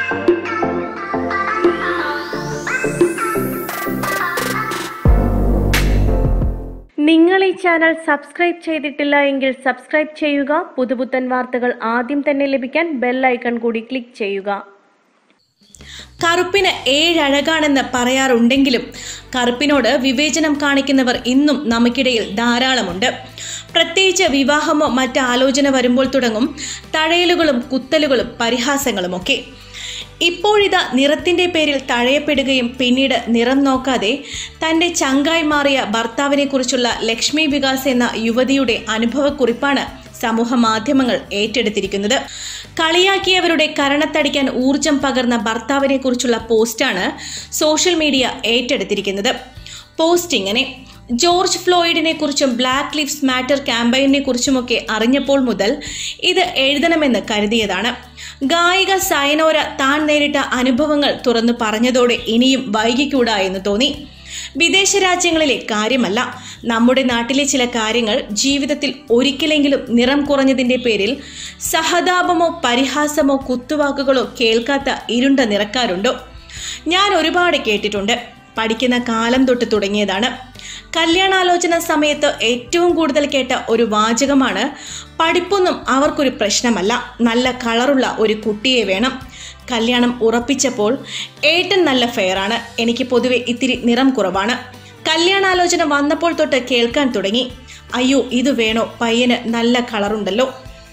നിങ്ങൾ ഈ channel subscribe ചെയ്തിട്ടില്ല എങ്കിൽ സബ്സ്ക്രൈബ് ചെയ്യുക പുതുപുത്തൻ വാർത്തകൾ ആദ്യം തന്നെ ലഭിക്കാൻ ബെൽ ഐക്കൺ കൂടി ക്ലിക്ക് ചെയ്യുക കറുപ്പിന് ഏഴഴകാണെന്ന് പറയാറുണ്ടെങ്കിലും കറുപ്പിനോട് വിവേചനം കാണിക്കുന്നവർ ഇന്നും നമുക്കിടയിൽ ധാരാളമുണ്ട് പ്രത്യേകിച്ച് വിവാഹമോ മറ്റ് ആലോചന വരുമ്പോൾ തുടങ്ങും തഴയലുകളും കുത്തലുകളും പരിഹാസങ്ങളുമൊക്കെ ഇപ്പോഴിതാ നിറത്തിന്റെ പേരിൽ തഴയപ്പെടുകയും പിന്നീട് നിറം നോക്കാതെ തന്റെ ചങ്കായി മാറിയ ഭർത്താവിനെ കുറിച്ചുള്ള ലക്ഷ്മി വികാസ് എന്ന യുവതിയുടെ അനുഭവക്കുറിപ്പാണ് സമൂഹ മാധ്യമങ്ങൾ ഏറ്റെടുത്തിരിക്കുന്നത് കളിയാക്കിയവരുടെ കരണത്തടിക്കാൻ ഊർജം പകർന്ന ഭർത്താവിനെ കുറിച്ചുള്ള പോസ്റ്റാണ് സോഷ്യൽ മീഡിയ ഏറ്റെടുത്തിരിക്കുന്നത് പോസ്റ്റ് ഇങ്ങനെ ജോർജ് ഫ്ലോയിഡിനെ കുറിച്ചും ബ്ലാക്ക് ലിവ്സ് മാറ്റർ ക്യാമ്പയിനെ കുറിച്ചുമൊക്കെ അറിഞ്ഞപ്പോൾ മുതൽ ഇത് എഴുതണമെന്ന് കരുതിയതാണ് ഗായിക സയനോര താൻ നേരിട്ട അനുഭവങ്ങൾ തുറന്നു പറഞ്ഞതോടെ ഇനിയും വൈകിക്കൂടാ എന്ന് തോന്നി വിദേശ രാജ്യങ്ങളിലെ കാര്യമല്ല നമ്മുടെ നാട്ടിലെ ചില കാര്യങ്ങൾ ജീവിതത്തിൽ ഒരിക്കലെങ്കിലും നിറം കുറഞ്ഞതിന്റെ പേരിൽ സഹതാപമോ പരിഹാസമോ കുത്തുവാക്കുകളോ കേൾക്കാത്ത ഇരുണ്ട നിറക്കാരുണ്ടോ ഞാൻ ഒരുപാട് കേട്ടിട്ടുണ്ട് പഠിക്കുന്ന കാലം തൊട്ട് തുടങ്ങിയതാണ് കല്യാണാലോചന സമയത്ത് ഏറ്റവും കൂടുതൽ കേട്ട ഒരു വാചകമാണ് പഠിപ്പൊന്നും അവർക്കൊരു പ്രശ്നമല്ല നല്ല കളറുള്ള ഒരു കുട്ടിയെ വേണം കല്യാണം ഉറപ്പിച്ചപ്പോൾ ഏട്ടൻ നല്ല ഫെയറാണ് എനിക്ക് പൊതുവെ ഇത്തിരി നിറം കുറവാണ് കല്യാണാലോചന വന്നപ്പോൾ തൊട്ട് കേൾക്കാൻ തുടങ്ങി അയ്യോ ഇത് വേണോ പയ്യന് നല്ല കളറുണ്ടല്ലോ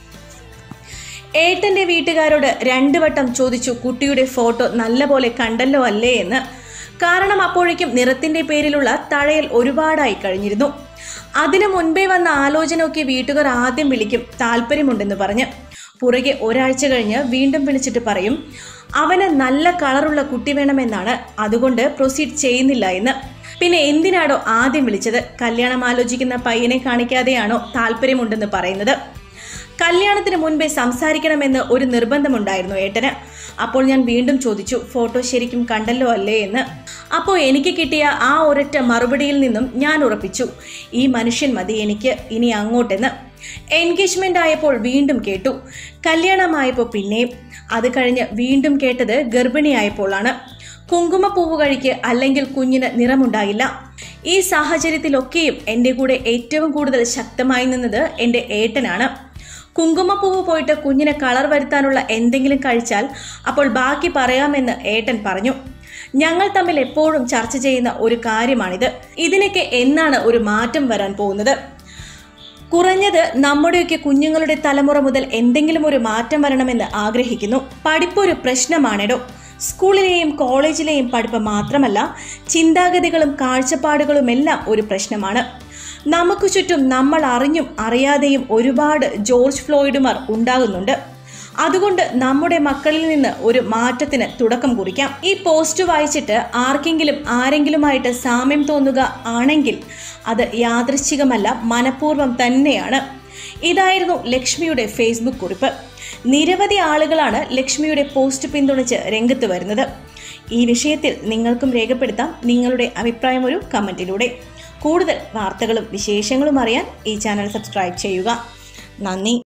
ഏട്ടന്റെ വീട്ടുകാരോട് രണ്ടു വട്ടം ചോദിച്ചു കുട്ടിയുടെ ഫോട്ടോ നല്ലപോലെ കണ്ടല്ലോ അല്ലേ എന്ന് കാരണം അപ്പോഴേക്കും നിറത്തിന്റെ പേരിലുള്ള തഴയൽ ഒരുപാടായി കഴിഞ്ഞിരുന്നു അതിനു മുൻപേ വന്ന ആലോചനയൊക്കെ വീട്ടുകാർ ആദ്യം വിളിക്കും താല്പര്യമുണ്ടെന്ന് പറഞ്ഞ് പുറകെ ഒരാഴ്ച കഴിഞ്ഞ് വീണ്ടും വിളിച്ചിട്ട് പറയും അവന് നല്ല കളറുള്ള കുട്ടി വേണമെന്നാണ് അതുകൊണ്ട് പ്രൊസീഡ് ചെയ്യുന്നില്ല എന്ന് പിന്നെ എന്തിനാണോ ആദ്യം വിളിച്ചത് കല്യാണം ആലോചിക്കുന്ന പയ്യനെ കാണിക്കാതെയാണോ താല്പര്യമുണ്ടെന്ന് പറയുന്നത് കല്യാണത്തിന് മുൻപേ സംസാരിക്കണമെന്ന് ഒരു നിർബന്ധമുണ്ടായിരുന്നു ഏട്ടന് അപ്പോൾ ഞാൻ വീണ്ടും ചോദിച്ചു ഫോട്ടോ ശരിക്കും കണ്ടല്ലോ അല്ലേ എന്ന് അപ്പോൾ എനിക്ക് കിട്ടിയ ആ ഒരൊറ്റ മറുപടിയിൽ നിന്നും ഞാൻ ഉറപ്പിച്ചു ഈ മനുഷ്യൻ മതി എനിക്ക് ഇനി അങ്ങോട്ടെന്ന് എൻഗേജ്മെന്റ് ആയപ്പോൾ വീണ്ടും കേട്ടു കല്യാണമായപ്പോൾ പിന്നെയും അത് കഴിഞ്ഞ് വീണ്ടും കേട്ടത് ഗർഭിണിയായപ്പോഴാണ് കുങ്കുമപ്പൂവ് കഴിക്ക് അല്ലെങ്കിൽ കുഞ്ഞിന് നിറമുണ്ടായില്ല ഈ സാഹചര്യത്തിലൊക്കെയും എൻ്റെ കൂടെ ഏറ്റവും കൂടുതൽ ശക്തമായി നിന്നത് എൻ്റെ ഏട്ടനാണ് കുങ്കുമപ്പൂവ് പോയിട്ട് കുഞ്ഞിന് കളർ വരുത്താനുള്ള എന്തെങ്കിലും കഴിച്ചാൽ അപ്പോൾ ബാക്കി പറയാമെന്ന് ഏട്ടൻ പറഞ്ഞു ഞങ്ങൾ തമ്മിൽ എപ്പോഴും ചർച്ച ചെയ്യുന്ന ഒരു കാര്യമാണിത് ഇതിനൊക്കെ എന്നാണ് ഒരു മാറ്റം വരാൻ പോകുന്നത് കുറഞ്ഞത് നമ്മുടെയൊക്കെ കുഞ്ഞുങ്ങളുടെ തലമുറ മുതൽ എന്തെങ്കിലും ഒരു മാറ്റം വരണമെന്ന് ആഗ്രഹിക്കുന്നു പഠിപ്പൊരു പ്രശ്നമാണെടോ സ്കൂളിലെയും കോളേജിലെയും പഠിപ്പ് മാത്രമല്ല ചിന്താഗതികളും കാഴ്ചപ്പാടുകളും എല്ലാം ഒരു പ്രശ്നമാണ് നമുക്ക് ചുറ്റും നമ്മൾ അറിഞ്ഞും അറിയാതെയും ഒരുപാട് ജോർജ് ഫ്ലോയിഡുമാർ ഉണ്ടാകുന്നുണ്ട് അതുകൊണ്ട് നമ്മുടെ മക്കളിൽ നിന്ന് ഒരു മാറ്റത്തിന് തുടക്കം കുറിക്കാം ഈ പോസ്റ്റ് വായിച്ചിട്ട് ആർക്കെങ്കിലും ആരെങ്കിലുമായിട്ട് സാമ്യം തോന്നുക ആണെങ്കിൽ അത് യാദൃശ്ചികമല്ല മനഃപൂർവ്വം തന്നെയാണ് ഇതായിരുന്നു ലക്ഷ്മിയുടെ ഫേസ്ബുക്ക് കുറിപ്പ് നിരവധി ആളുകളാണ് ലക്ഷ്മിയുടെ പോസ്റ്റ് പിന്തുണച്ച് രംഗത്ത് വരുന്നത് ഈ വിഷയത്തിൽ നിങ്ങൾക്കും രേഖപ്പെടുത്താം നിങ്ങളുടെ അഭിപ്രായം ഒരു കമൻറ്റിലൂടെ കൂടുതൽ വാർത്തകളും വിശേഷങ്ങളും അറിയാൻ ഈ ചാനൽ സബ്സ്ക്രൈബ് ചെയ്യുക നന്ദി